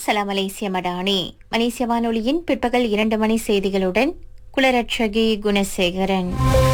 சலாம் மலேசிய மடானி மலேசிய வானொலியின் பிற்பகல் இரண்டு மணி செய்திகளுடன் குலரட்சகி குணசேகரன்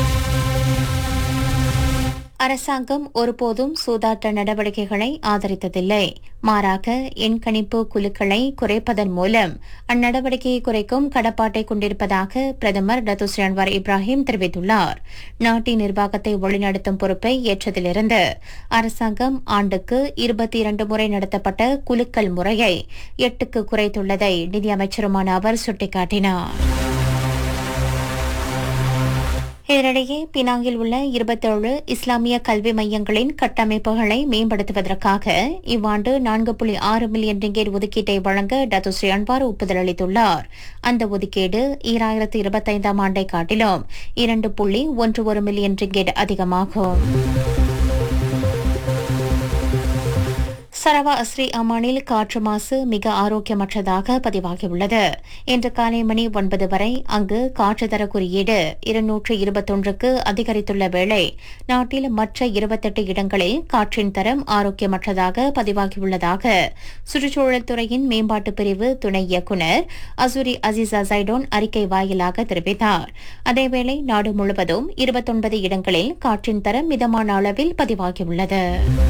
அரசாங்கம் ஒருபோதும் சூதாட்ட நடவடிக்கைகளை ஆதரித்ததில்லை மாறாக எண்கணிப்பு குழுக்களை குறைப்பதன் மூலம் அந்நடவடிக்கையை குறைக்கும் கடப்பாட்டை கொண்டிருப்பதாக பிரதமர் டத்துஸ்ரீ அன்வார் இப்ராஹிம் தெரிவித்துள்ளார் நாட்டின் நிர்வாகத்தை வழிநடத்தும் பொறுப்பை ஏற்றதிலிருந்து அரசாங்கம் ஆண்டுக்கு இருபத்தி இரண்டு முறை நடத்தப்பட்ட குலுக்கல் முறையை எட்டுக்கு குறைத்துள்ளதை நிதியமைச்சருமான அவர் சுட்டிக்காட்டினார் இதனிடையே பினாங்கில் உள்ள இருபத்தேழு இஸ்லாமிய கல்வி மையங்களின் கட்டமைப்புகளை மேம்படுத்துவதற்காக இவ்வாண்டு நான்கு புள்ளி ஆறு மில்லியன் ரிங்கேட் ஒதுக்கீட்டை வழங்க டத்துஸ்ரீ அன்வார் ஒப்புதல் அளித்துள்ளார் அந்த ஒதுக்கீடு ஈராயிரத்து இருபத்தைந்தாம் ஆண்டை காட்டிலும் இரண்டு புள்ளி ஒன்று ஒரு மில்லியன் ரிங்கேட் அதிகமாகும் சரவா அஸ்ரி அமானில் காற்று மாசு மிக ஆரோக்கியமற்றதாக பதிவாகியுள்ளது இன்று காலை மணி ஒன்பது வரை அங்கு காற்று தர குறியீடு இருநூற்று இருபத்தொன்றுக்கு அதிகரித்துள்ள வேளை நாட்டில் மற்ற இருபத்தெட்டு இடங்களில் காற்றின் தரம் ஆரோக்கியமற்றதாக பதிவாகியுள்ளதாக சுற்றுச்சூழல் துறையின் மேம்பாட்டு பிரிவு துணை இயக்குநர் அசூரி அசிசா ஜைடோன் அறிக்கை வாயிலாக தெரிவித்தார் அதேவேளை நாடு முழுவதும் இருபத்தொன்பது இடங்களில் காற்றின் தரம் மிதமான அளவில் பதிவாகியுள்ளது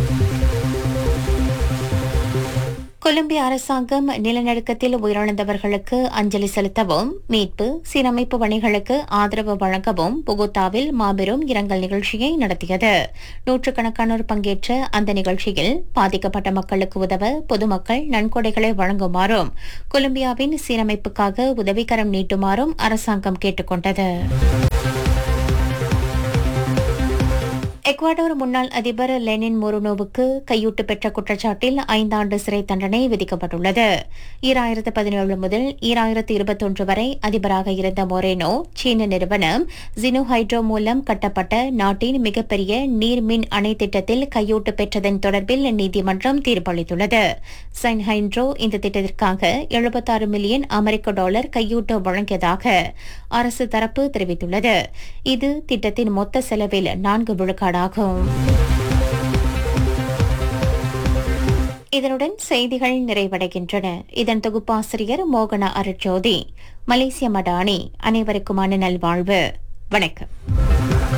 கொலம்பிய அரசாங்கம் நிலநடுக்கத்தில் உயிரிழந்தவர்களுக்கு அஞ்சலி செலுத்தவும் மீட்பு சீரமைப்பு பணிகளுக்கு ஆதரவு வழங்கவும் புகுத்தாவில் மாபெரும் இரங்கல் நிகழ்ச்சியை நடத்தியது நூற்றுக்கணக்கானோர் பங்கேற்ற அந்த நிகழ்ச்சியில் பாதிக்கப்பட்ட மக்களுக்கு உதவ பொதுமக்கள் நன்கொடைகளை வழங்குமாறும் கொலம்பியாவின் சீரமைப்புக்காக உதவிக்கரம் நீட்டுமாறும் அரசாங்கம் கேட்டுக் கொண்டது எக்வாடோர் முன்னாள் அதிபர் லெனின் மொருனோவுக்கு கையூட்டு பெற்ற குற்றச்சாட்டில் ஐந்தாண்டு சிறை தண்டனை விதிக்கப்பட்டுள்ளது ஈராயிரத்து பதினேழு முதல் ஈராயிரத்து இருபத்தொன்று வரை அதிபராக இருந்த மொரேனோ சீன நிறுவனம் ஜினோ ஹைட்ரோ மூலம் கட்டப்பட்ட நாட்டின் மிகப்பெரிய நீர்மின் அணை திட்டத்தில் கையூட்டு பெற்றதன் தொடர்பில் நீதிமன்றம் தீர்ப்பளித்துள்ளது சைன் ஹைட்ரோ இந்த திட்டத்திற்காக எழுபத்தாறு மில்லியன் அமெரிக்க டாலர் கையூட்டு வழங்கியதாக அரசு தரப்பு தெரிவித்துள்ளது இது திட்டத்தின் மொத்த செலவில் நான்கு விழுக்காடு நாடாகும் இதனுடன் செய்திகள் நிறைவடைகின்றன இதன் தொகுப்பாசிரியர் மோகனா அருட்ஜோதி மலேசிய மடானி அனைவருக்குமான நல்வாழ்வு வணக்கம்